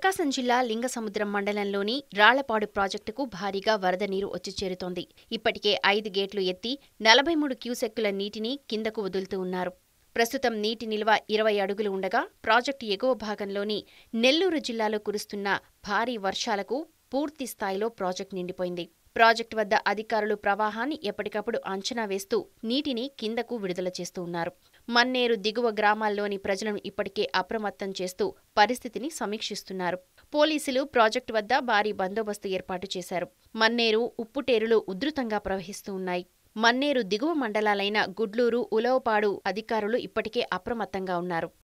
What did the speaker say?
ప్రకాశం జిల్లా లింగసముద్రం మండలంలోని రాళ్లపాడు ప్రాజెక్టుకు భారీగా వరద నీరు వచ్చి చేరుతోంది ఇప్పటికే ఐదు గేట్లు ఎత్తి నలభై మూడు క్యూసెక్కుల నీటిని కిందకు వదులుతూ ఉన్నారు ప్రస్తుతం నీటి నిల్వ ఇరవై అడుగులు ఉండగా ప్రాజెక్టు ఎగువ భాగంలోని నెల్లూరు జిల్లాలో కురుస్తున్న భారీ వర్షాలకు పూర్తి స్థాయిలో ప్రాజెక్టు నిండిపోయింది ప్రాజెక్టు వద్ద అధికారులు ప్రవాహాన్ని ఎప్పటికప్పుడు అంచనా వేస్తూ నీటిని కిందకు విడుదల చేస్తూ ఉన్నారు మన్నేరు దిగువ గ్రామాల్లోని ప్రజలను ఇప్పటికే అప్రమత్తం చేస్తూ పరిస్థితిని సమీక్షిస్తున్నారు పోలీసులు ప్రాజెక్టు వద్ద భారీ బందోబస్తు ఏర్పాటు చేశారు మన్నేరు ఉప్పుటేరులు ఉధృతంగా ప్రవహిస్తూ ఉన్నాయి మన్నేరు దిగువ మండలాలైన గుడ్లూరు ఉలవపాడు అధికారులు ఇప్పటికే అప్రమత్తంగా ఉన్నారు